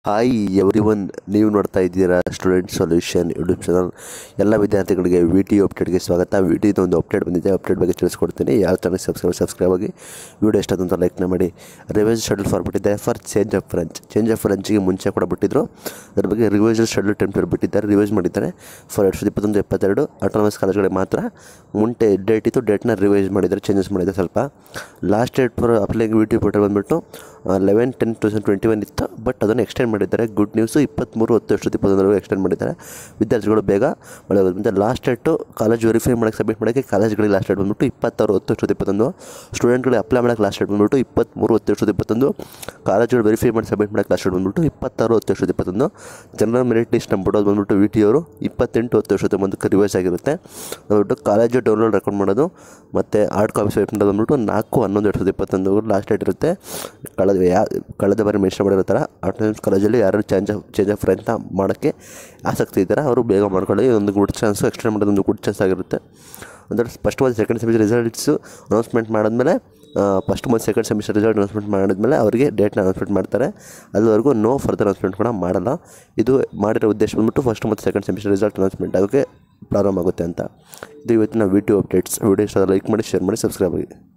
hi every one ನೀವು ನೋಡ್ತಾ ಇದ್ದೀರಾ ಸ್ಟೂಡೆಂಟ್ ಸೊಲ್ಯೂಷನ್ ಯೂಟ್ಯೂಬ್ ಚಾನಲ್ ಎಲ್ಲ ವಿದ್ಯಾರ್ಥಿಗಳಿಗೆ ವಿ ಟಿ ಅಪ್ಡೇಟ್ಗೆ ಸ್ವಾಗತ ವಿ ಟಿದು ಒಂದು ಅಪ್ಡೇಟ್ ಬಂದಿದೆ ಅಪ್ಡೇಟ್ ಬಗ್ಗೆ ತಿಳಿಸ್ಕೊಡ್ತೀನಿ ಯಾವ ಚಾನಲ್ ಸಬ್ಸ್ಕ್ರೈಬ್ ಸಬ್ಸ್ಕ್ರೈಬ್ ಆಗಿ ವಿಡಿಯೋ ಎಷ್ಟಾದಂತ ಲೈಕ್ನ ಮಾಡಿ ರಿವೈಸ್ ಶೆಡ್ಯೂಲ್ ಫಾರ್ ಬಿಟ್ಟಿದೆ for change of branch change of ಫ್ರೆಂಚಿಗೆ ಮುಂಚೆ ಕೂಡ ಬಿಟ್ಟಿದ್ರು ಅದ್ರ ಬಗ್ಗೆ ರಿವೈಸ್ ಶೆಡ್ಯೂಲ್ ಟೆಂಪ್ಲೇಟ್ ಬಿಟ್ಟಿದ್ದಾರೆ ರಿವೈಸ್ ಮಾಡಿದ್ದಾರೆ ಫಾರ್ ಎರಡು ಸಾವಿರದ ಇಪ್ಪತ್ತೊಂದು ಇಪ್ಪತ್ತೆರಡು ಆಟೋನಮಸ್ ಕಾಲೇಜ್ಗಳಿಗೆ ಮಾತ್ರ ಮುಂಟೆ ಡೇಟ್ ಇತ್ತು ಡೇಟ್ನ ರಿವೈಸ್ ಮಾಡಿದ್ದಾರೆ ಚೇಂಜಸ್ ಮಾಡಿದ್ದಾರೆ ಸ್ವಲ್ಪ last date for applying V T portal ಬಂದುಬಿಟ್ಟು eleven ten two thousand twenty one ಇತ್ತು ಬಟ್ ಅದನ್ನು ಎಕ್ಸ್ಟೆಂಡ್ ಮಾಡಿದ್ದಾರೆ ಗುಡ್ ನ್ಯೂಸು ಇಪ್ಪತ್ತ್ಮೂರು ಹತ್ತು ಎಷ್ಟು ಇಪ್ಪತ್ತೊಂದರವರೆಗೆ ಎಕ್ಸ್ಟೆಂಡ್ ಮಾಡಿದ್ದಾರೆ ವಿದ್ಯಾರ್ಥಿಗಳು ಬೇಗ ಮಳೆ ಬಂದ ಲಾಸ್ಟ್ ಡೇಟು ಕಾಲೇಜ್ ವೆರಿಫೈ ಮಾಡೋಕ್ಕೆ ಸಬ್ಮಿಟ್ ಮಾಡೋಕ್ಕೆ ಕಾಲೇಜ್ಗಳಿಗೆ ಲಾಸ್ಟ್ ಡೇಟ್ ಬಂದುಬಿಟ್ಟು ಇಪ್ಪತ್ತಾರು ಹತ್ತು ಎಷ್ಟು ಇಪ್ಪತ್ತೊಂದು ಸ್ಟೂಡೆಂಟ್ಗಳಿಗೆ ಅಪ್ಲೈ ಮಾಡೋಕ್ಕೆ ಲಾಸ್ಟ್ ಡೇಟ್ ಬಂದುಬಿಟ್ಟು ಇಪ್ಪತ್ತ್ಮೂರು ಹತ್ತು ಎಷ್ಟು ಇಪ್ಪತ್ತೊಂದು ಕಾಲೇಜುಗಳು ವೆರಿಫೈ ಮಾಡಿ ಸಬ್ಮಿಟ್ ಮಾಡೋಕ್ಕೆ ಲಾಸ್ಟ್ ಡೇಟ್ ಬಂದುಬಿಟ್ಟು ಇಪ್ಪತ್ತಾರು ಹತ್ತು ಎಷ್ಟು ಇಪ್ಪತ್ತೊಂದು ಜನರಲ್ ಮೆರಿಟ್ ಲಿಸ್ಟ್ ನಂಬಿಡೋದು ಬಂದುಬಿಟ್ಟು ವಿ ಟಿ ಅವರು ಇಪ್ಪತ್ತೆಂಟು ಹತ್ತು ಎಷ್ಟು ಒಂದಕ್ಕೆ ರಿವೈಸ್ ಆಗಿರುತ್ತೆ ಬಂದ್ಬಿಟ್ಟು ಕಾಲೇಜು ಡೌನ್ಲೋಡ್ ರೆಕಾರ್ಡ್ ಮಾಡೋದು ಮತ್ತು ಹಾರ್ಡ್ ಕಾಪಿ ಸಬ್ಮಿಟ್ ಮಾಡೋದು ಬಂದ್ಬಿಟ್ಟು ನಾಲ್ಕು ಹನ್ನೊಂದು ಎರಡು ಸಾವಿರದ ಇಪ್ಪತ್ತೊಂದು ಲಾಸ್ಟ್ ಡೇಟ್ ಇರುತ್ತೆ ಕಳೆದ ಯಾ ಕಳೆದ ಬಾರಿ ಮೆನ್ಷನ್ ಮಾಡಿರೋ ಥರ ಆಟೋನಮಸ್ ಕಾಲೇಜಲ್ಲಿ ಯಾರು ಚೇಂಜ್ ಆಫ್ ಚೇಂಜ್ ಆಫ್ ಫ್ರೆಂಡ್ನ ಮಾಡೋಕ್ಕೆ ಆಸಕ್ತಿ ಇದ್ದಾರೆ ಅವರು ಬೇಗ ಮಾಡ್ಕೊಳ್ಳಿ ಒಂದು ಗುಡ್ ಚಾನ್ಸು ಎಕ್ಸ್ಟೆಂಡ್ ಮಾಡೋದು ಒಂದು ಗುಡ್ ಚಾನ್ಸ್ ಆಗಿರುತ್ತೆ ಅಂದರೆ ಫಸ್ಟ್ ಮತ್ತು ಸೆಕೆಂಡ್ ಸೆಮಿಸ್ಟರ್ ರಿಸಲ್ಟ್ಸು ಅನೌನ್ಸ್ಮೆಂಟ್ ಮಾಡಿದ್ಮೇಲೆ ಫಸ್ಟ್ ಮತ್ತು ಸೆಕೆಂಡ್ ಸೆಮಿಸ್ಟರ್ ರಿಸಲ್ಟ್ ಅನೌನ್ಸ್ಮೆಂಟ್ ಮಾಡಿದ್ಮೇಲೆ ಅವರಿಗೆ ಡೇಟ್ನ ಅನೌನ್ಸ್ಮೆಂಟ್ ಮಾಡ್ತಾರೆ ಅಲ್ಲಿವರೆಗೂ ನೋ ಫರ್ದರ್ ಅನೌನ್ಸ್ಮೆಂಟ್ ಕೂಡ ಮಾಡಲ್ಲ ಇದು ಮಾಡಿರೋ ಉದ್ದೇಶ ಬಂದ್ಬಿಟ್ಟು ಫಸ್ಟ್ ಮತ್ತು ಸೆಕೆಂಡ್ ಸೆಮಿಸ್ಟರ್ ರಿಸಲ್ಟ್ ಅನೌನ್ಸ್ಮೆಂಟ್ ಆಗೋಕ್ಕೆ ಪ್ರಾಬ್ಲಮ್ ಆಗುತ್ತೆ ಅಂತ ಇದು ಇವತ್ತಿನ ವಿಡಿಯೋ ಅಪ್ಡೇಟ್ಸ್ ವಿಡಿಯೋ ಇಷ್ಟ ಲೈಕ್ ಮಾಡಿ ಶೇರ್ ಮಾಡಿ ಸಬ್ಸ್ಕ್ರೈಬ್ ಆಗಿ